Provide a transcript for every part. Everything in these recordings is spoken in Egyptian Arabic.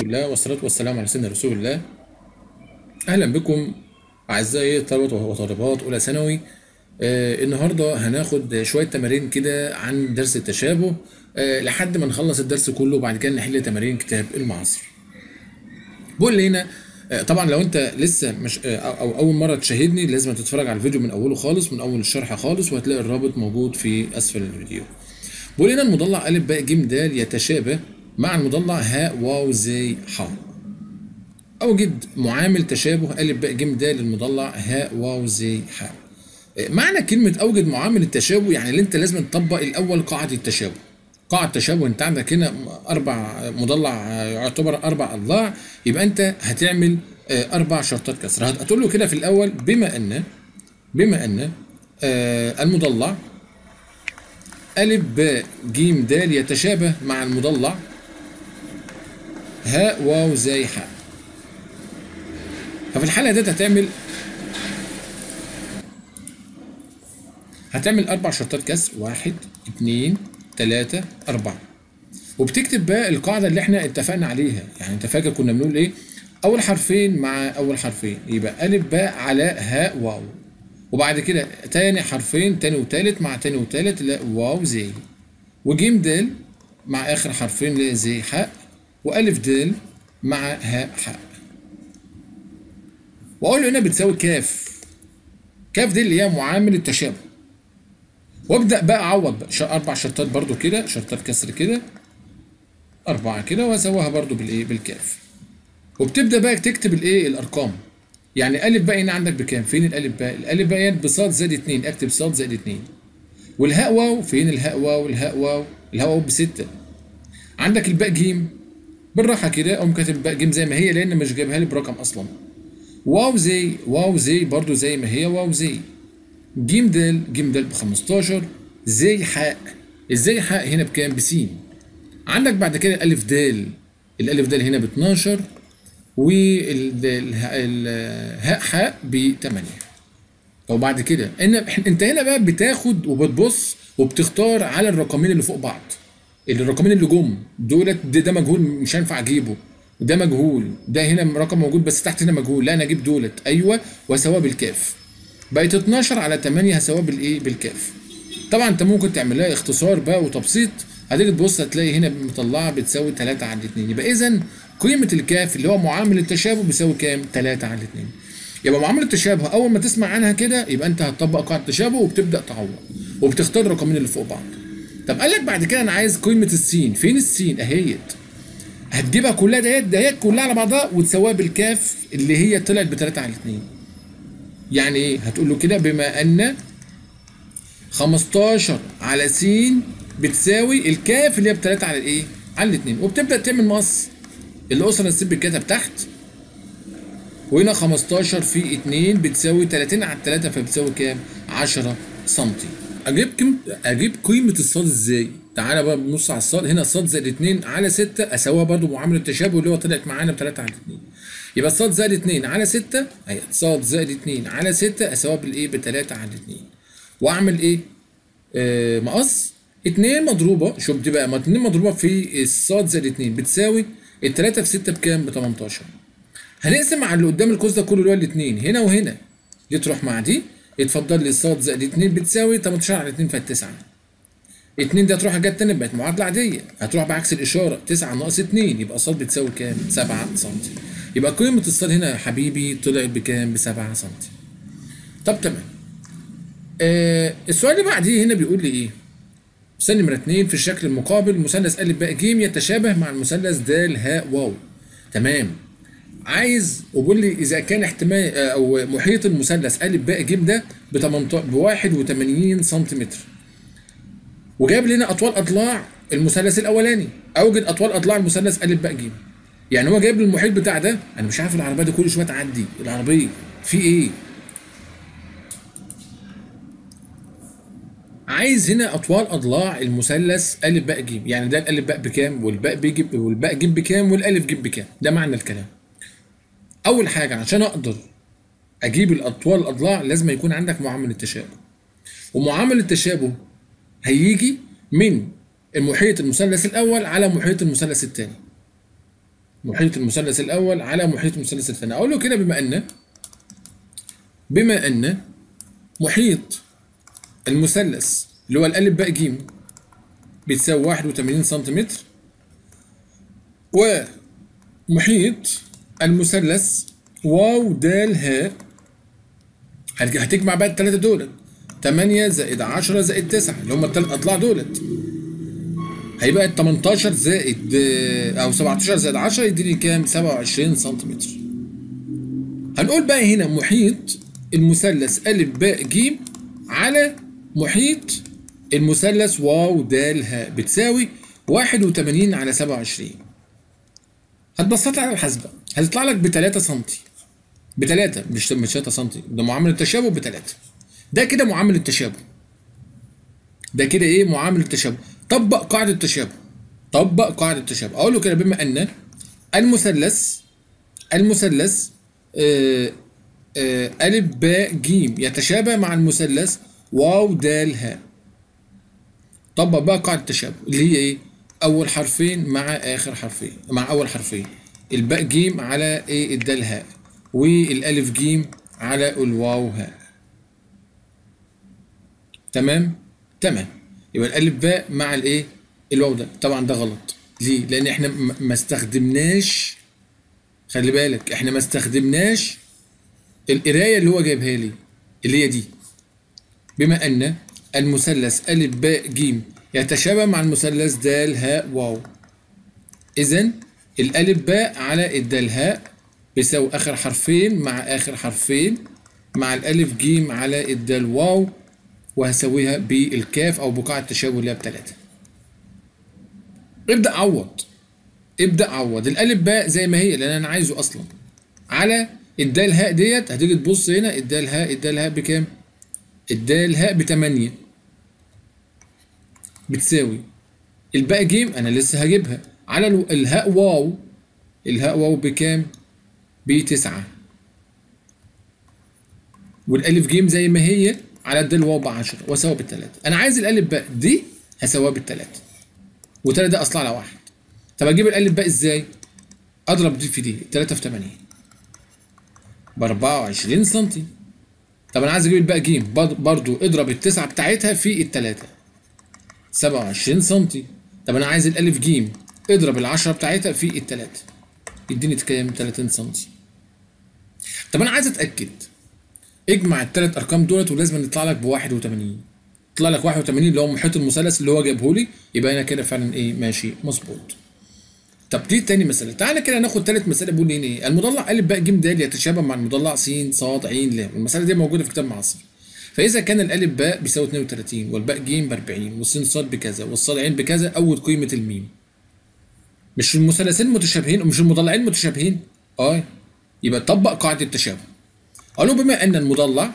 الله والصلاة والسلام على سيدنا رسول الله أهلا بكم أعزائي طلبة وطالبات أولى ثانوي آه النهاردة هناخد شوية تمارين كده عن درس التشابه آه لحد ما نخلص الدرس كله وبعد كده نحل تمارين كتاب المعاصر بقول لي هنا آه، طبعا لو انت لسه مش آه، او أو اول مره تشاهدني لازم تتفرج على الفيديو من اوله خالص من اول الشرح خالص وهتلاقي الرابط موجود في اسفل الفيديو بقول هنا المضلع ا ب ج د يتشابه مع المضلع ه واو زي ح اوجد معامل تشابه ا ب ج د للمضلع ه واو زي ح آه، معنى كلمه اوجد معامل التشابه يعني اللي انت لازم تطبق الاول قاعده التشابه قاعدة تشابه انت عندك هنا اربع مضلع آه، يعتبر اربع اضلاع يبقى انت هتعمل آه، اربع شرطات كسر هتقول له كده في الاول بما ان بما ان آه، المضلع ا ب ج د يتشابه مع المضلع ه واو زي ح ففي الحالة ديت هتعمل هتعمل أربع شرطات كسر واحد اتنين تلاتة أربعة وبتكتب بقى القاعدة اللي احنا اتفقنا عليها يعني انت فاكر كنا بنقول ايه أول حرفين مع أول حرفين يبقى ألف باء على هاء واو وبعد كده تاني حرفين تاني وتالت مع تاني وتالت لا واو زي وجيم دال مع آخر حرفين لا زي حاء وألف دال مع هاء حاء وأقول له هنا بتساوي كاف كاف دي اللي هي معامل التشابه وابدا بقى اعوض بقى ش- اربع شرطات برضو كده شرطات كسر كده اربعه كده واسويها برضو بالايه بالكاف وبتبدا بقى تكتب الايه الارقام يعني الف بقى هنا عندك بكام فين الالف بقى الالف بقى هنا بصاد زائد اتنين اكتب صاد زائد اتنين والهاء واو فين الهاء واو الهاء واو الهاء واو بستة عندك الباء جيم بالراحه كده اقوم كاتب الباء جيم زي ما هي لان مش جايبها لي برقم اصلا واو زي واو زي برضو زي ما هي واو زي جيم دال جيم دال ب 15 زي حاء ازاي حاء هنا بكام بسين عندك بعد كده الف دال الالف دال هنا ب 12 والهاء حاء ب 8 وبعد كده ان انت هنا بقى بتاخد وبتبص وبتختار على الرقمين اللي فوق بعض اللي الرقمين اللي جم دولت ده, ده مجهول مش هينفع اجيبه ده مجهول ده هنا رقم موجود بس تحت هنا مجهول لا انا اجيب دولت ايوه واسواه بالكاف بقت 12 على 8 هساويها بالايه بالكاف طبعا انت ممكن تعمل لها اختصار بقى وتبسيط هتيجي تبص هتلاقي هنا مطلعه بتساوي 3 على 2 يبقى اذا قيمه الكاف اللي هو معامل التشابه بيساوي كام 3 على 2 يبقى معامل التشابه اول ما تسمع عنها كده يبقى انت هتطبق قاعده التشابه وبتبدا تعوض وبتختار الرقمين اللي فوق بعض طب قال لك بعد كده انا عايز قيمه السين فين السين اهيت هتجيبها كلها ديت ديت كلها على بعضها وتساويها بالكاف اللي هي طلعت ب 3 على 2 يعني ايه هتقول له كده بما ان 15 على س بتساوي الكاف اللي هي ب 3 على الايه على الاثنين وبتبدا تعمل مقص الاسره الست بتكتب تحت وهنا 15 في 2 بتساوي 30 على 3 فبتساوي كام 10 سم اجيب كم اجيب قيمه الصاد ازاي تعالى بقى بنص على الصاد هنا الصاد زائد 2 على 6 اساويها برضو معامله التشابه اللي هو طلعت معانا ب 3 على 2 يبقى الصاد زائد 2 على 6 اهي صاد زائد 2 على 6 اساويها بالايه ب 3 على 2 واعمل ايه آه مقص 2 مضروبه شوف دي بقى ما 2 مضروبه في الصاد زائد 2 بتساوي ال 3 في 6 بكام ب 18 هنقسم على اللي قدام القوس ده كله اللي هو الاثنين هنا وهنا دي تروح مع دي يتفضل لي الصاد زائد 2 بتساوي 18 على 2 فيها 9 2 دي هتروح الجهه التانيه بقت معادله عاديه هتروح بعكس الاشاره 9 ناقص 2 يبقى صاد بتساوي كام 7 سم يبقى قيمه الصاد هنا يا حبيبي طلعت بكام ب 7 سم طب تمام آه السؤال اللي بعديه هنا بيقول لي ايه مثال نمرة 2 في الشكل المقابل مثلث ا ب ج يتشابه مع المثلث د ه واو تمام عايز وبيقول لي اذا كان احتمال آه، او محيط المثلث ا ب ج ده ب 18 ب 81 سنتيمتر وجاب لنا اطوال اضلاع المثلث الاولاني اوجد اطوال اضلاع المثلث ا ب ج يعني هو جايب لي المحيط بتاع ده انا مش عارف العربيه دي كل شويه تعدي العربيه في ايه عايز هنا اطوال اضلاع المثلث ا ب ج يعني ده الالف باء بكام والباء بيجي والباء ج بكام والالف ج بكام ده معنى الكلام اول حاجه عشان اقدر اجيب الاطوال الاضلاع لازم يكون عندك معامل التشابه ومعامل التشابه هيجي من المحيط المثلث الاول على محيط المثلث الثاني محيط المثلث الاول على محيط المثلث الثاني اقول له كده بما ان بما ان محيط المثلث اللي هو الالف باء ج بتساوي 81 سنتيمتر ومحيط المثلث واو د ه هتجمع بقى الثلاثه دولت 8 زائد 10 زائد 9 اللي هم الثلاث اضلاع دولت هيبقى 18 زائد او 17 زائد 10 يديني كام 27 سنتيمتر هنقول بقى هنا محيط المثلث ا ب ج على محيط المثلث واو د ه بتساوي 81 على 27 هتبسطها على الحاسبه هتطلع لك ب 3 سم ب 3 مش مش 3 سم ده معامل التشابه ب 3 ده كده معامل التشابه ده كده ايه معامل التشابه طبق قاعده التشابه طبق قاعده التشابه اقول له كده بما ان المثلث المثلث آه آه أ ب ج يتشابه مع المثلث واو د ه طبق بقى قاعده التشابه اللي هي ايه اول حرفين مع اخر حرفين مع اول حرفين الباء ج على ايه الدال هاء والالف ج على الواو هاء تمام تمام يبقى الالف باء مع الايه الواو ده طبعا ده غلط ليه لان احنا ما استخدمناش خلي بالك احنا ما استخدمناش القرايه اللي هو جايبها لي اللي هي دي بما ان المثلث ا ب ج يتشابه مع المثلث د ه واو اذا الالف باء على الدال هاء بيساوي اخر حرفين مع اخر حرفين مع الالف ج على الدال واو وهسويها بالكاف او بقاع التشابه اللي هي بتلاتة ابدا عوض ابدا عوض الالف باء زي ما هي لان انا عايزه اصلا على الدال هاء ديت هتيجي تبص هنا الدال هاء الدال هاء بكام الدال هاء بتمانية بتساوي الباء جيم انا لسه هجيبها على الهاء واو الهاء واو بكام بتسعة والالف جيم زي ما هي على الدال واو ب 10 واساويها بالتلاتة انا عايز الالف باء دي هساويها بالتلاتة وتلاتة ده اصلها على واحد طب اجيب الالف باء ازاي اضرب دي في دي 3 في 8 ب 24 سم طب انا عايز اجيب الباء ج برضو اضرب التسعة بتاعتها في التلاتة 27 سم طب انا عايز الالف ج اضرب العشرة بتاعتها في التلاتة يديني كام 30 سم طب انا عايز اتاكد اجمع الثلاث ارقام دولت ولازم يطلع لك ب 81 يطلع لك 81 اللي هو محيط المثلث اللي هو جايبه لي يبقى انا كده فعلا ايه ماشي مظبوط طب دي تاني مسألة تعالى كده ناخد تالت مسألة بيقول لي ايه المضلع أ ب ج د يتشابه مع المضلع س ص ع ل المسألة دي موجودة في كتاب معاصر فإذا كان الألف باء بيساوي 32 والباء ج ب 40 والسين ص بكذا والصاد ع بكذا أول قيمة الميم مش المثلثين متشابهين ومش المضلعين متشابهين اه يبقى طبق قاعدة التشابه قالوا بما أن المضلع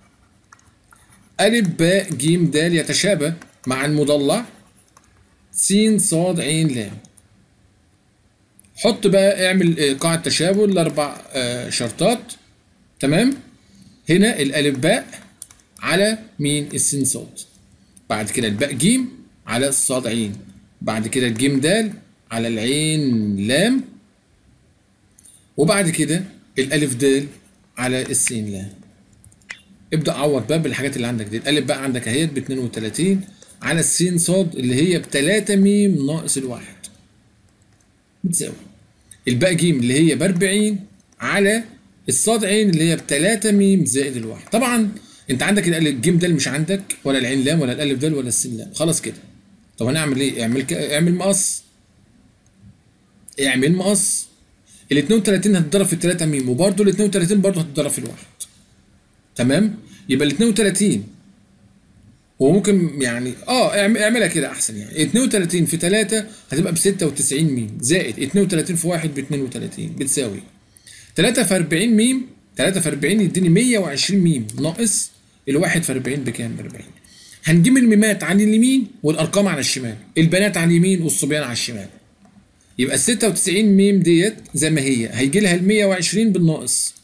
أ ب ج د يتشابه مع المضلع س ص ع ل حط بقى اعمل قاعدة تشابه الأربع شرطات تمام هنا الألف باء على مين السين صاد بعد كده الباء ج على الصاد عين بعد كده الجيم دال على العين لام وبعد كده الألف دال على السين لام ابدأ عوض بقى بالحاجات اللي عندك دي الألف بقى عندك اهيت ب 32 على السين صاد اللي هي ب 3 ميم ناقص الواحد بتساوي الباء ج اللي هي ب 40 على الصاد عين اللي هي ب 3 ميم زائد الواحد طبعا انت عندك الجيم دال مش عندك ولا العين لام ولا الالف دال ولا السين لام خلاص كده طب هنعمل ايه اعمل ك... اعمل مقص اعمل مقص ال 32 هتتضرب في 3 ميم وبرده ال 32 برده هتتضرب في الواحد تمام يبقى ال 32 وممكن يعني اه اعملها كده احسن يعني 32 في 3 هتبقى ب 96 ميم زائد 32 في 1 ب 32 بتساوي 3 في 40 ميم 3 في 40 يديني 120 ميم ناقص الواحد في 40 بكام؟ ب 40 هنجيب الميمات عن اليمين والارقام على الشمال البنات على اليمين والصبيان على الشمال يبقى ال 96 ميم ديت زي ما هي هيجي لها ال 120 بالناقص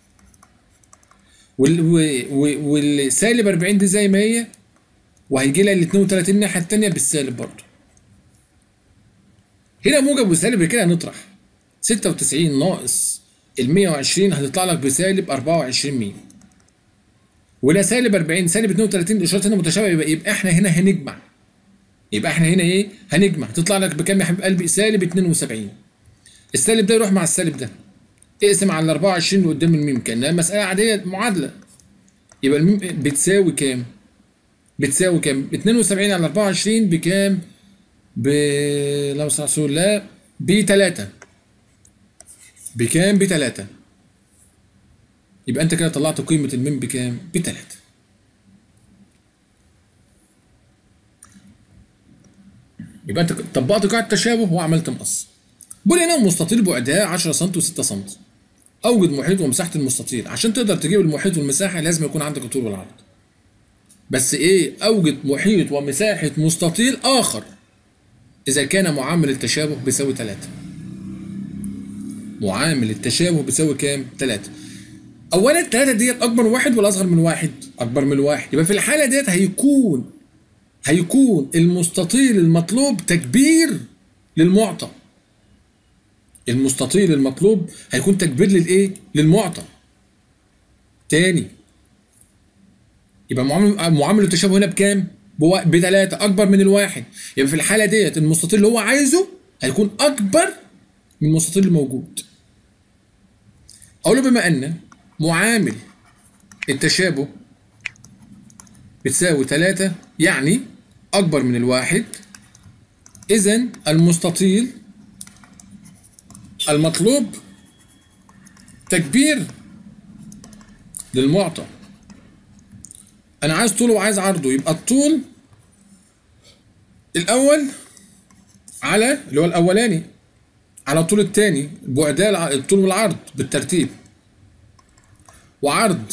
وال والسالب 40 دي زي ما هي وهيجي لها ال 32 الناحيه الثانيه بالسالب برضه هنا موجب وسالب كده هنطرح 96 ناقص ال 120 هتطلع لك بسالب 24 ميم ولا سالب 40 سالب 32 الاشارات هنا متشابهه يبقى يبقى احنا هنا هنجمع يبقى احنا هنا ايه هنجمع تطلع لك بكام يا حبيب قلبي سالب 72 السالب ده يروح مع السالب ده اقسم على ال 24 اللي قدام الميم كانها مساله عاديه معادله يبقى الميم بتساوي كام بتساوي كام 72 على 24 بكام ب اللهم صل على رسول الله ب 3 بكام ب 3 يبقى انت كده طلعت قيمه الميم بكام ب 3 يبقى انت طبقت قاعده التشابه وعملت مقص بقول هنا مستطيل بعدها 10 سم و6 سم اوجد محيط ومساحه المستطيل عشان تقدر تجيب المحيط والمساحه لازم يكون عندك الطول والعرض بس ايه اوجد محيط ومساحه مستطيل اخر اذا كان معامل التشابه بيساوي 3 معامل التشابه بيساوي كام 3 اولا الثلاثه ديت اكبر من واحد ولا اصغر من واحد اكبر من واحد يبقى في الحاله ديت هيكون هيكون المستطيل المطلوب تكبير للمعطى المستطيل المطلوب هيكون تكبير للايه للمعطى تاني يبقى معامل معامل التشابه هنا بكام بثلاثة أكبر من الواحد يبقى في الحالة ديت المستطيل اللي هو عايزه هيكون أكبر من المستطيل الموجود أقول له بما أن معامل التشابه بتساوي ثلاثة يعني أكبر من الواحد إذا المستطيل المطلوب تكبير للمعطى انا عايز طوله وعايز عرضه يبقى الطول الاول على اللي هو الاولاني على الطول الثاني بعدها الطول والعرض بالترتيب وعرض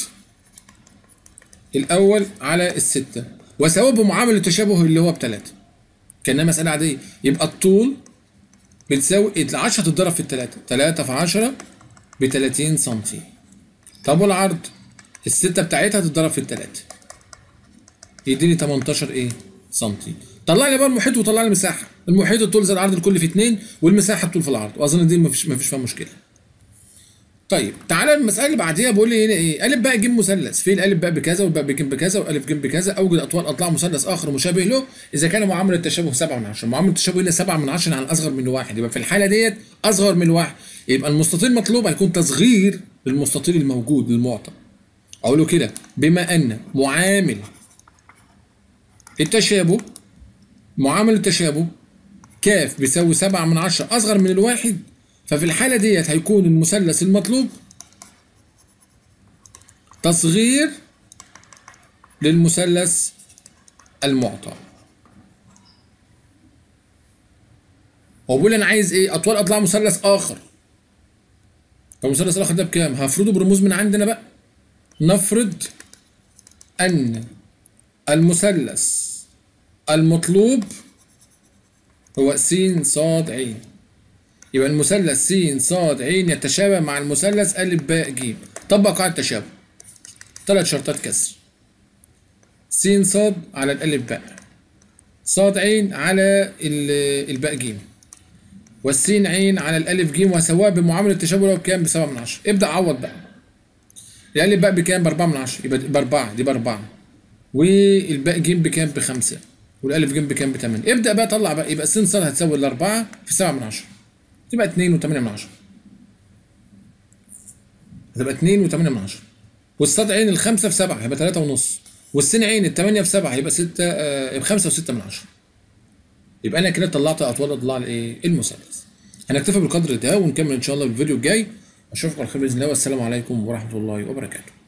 الاول على الستة وسواء بمعامل التشابه اللي هو بثلاثة كانها مسألة عادية يبقى الطول بتساوي ال 10 تتضرب في التلاتة 3 في 10 ب 30 سم طب والعرض الستة بتاعتها تتضرب في التلاتة يديني 18 ايه سم طلع لي بقى المحيط وطلع لي المساحة المحيط الطول زائد العرض الكلي في 2 والمساحة الطول في العرض واظن دي مفيش مفيش فيها مشكلة طيب تعالى المسألة اللي بعديها بيقول لي هنا ايه ألف باء ج مثلث في الألف باء بكذا والباء بج بكذا وألف ج بكذا أوجد أطوال أضلاع مثلث آخر مشابه له إذا كان معامل التشابه 7 من 10 معامل التشابه هنا 7 من 10 عن أصغر من واحد يبقى في الحالة ديت أصغر من واحد يبقى المستطيل مطلوب هيكون تصغير للمستطيل الموجود للمعطى أقول له كده بما أن معامل التشابه معامل التشابه كاف بيساوي 7 من 10 أصغر من الواحد ففي الحالة ديت هيكون المثلث المطلوب تصغير للمثلث المعطى هو بيقول انا عايز ايه اطوال اضلاع مثلث اخر طب المثلث الاخر ده بكام هفرضه برموز من عندنا بقى نفرض ان المثلث المطلوب هو س ص ع يبقى المثلث س ص ع يتشابه مع المثلث أ ب ج طبق قاعدة التشابه ثلاث شرطات كسر س ص على الألف باء ص ع على الباء ج والسين عين على الألف ج وسواء بمعاملة التشابه اللي هو بكام؟ بسبعة من عشرة ابدأ عوض بقى الألف باء بكام؟ بأربعة من عشرة يبقى بأربعة دي بأربعة والباء ج بكام؟ بخمسة والألف ج بكام؟ بتمانية ابدأ بقى طلع بقى يبقى س ص هتساوي الأربعة في سبعة من عشرة تبقى اتنين وتمانية من عشرة هتبقى اتنين وتمانية من عشرة والصاد عين الخمسة في سبعة هيبقى تلاتة ونص والسين عين التمانية في سبعة هيبقى ستة آه بخمسة وستة من عشرة يبقى أنا كده طلعت أطوال أضلاع الإيه؟ المثلث هنكتفي بالقدر ده ونكمل إن شاء الله بالفيديو الجاي أشوفكم على خير بإذن الله والسلام عليكم ورحمة الله وبركاته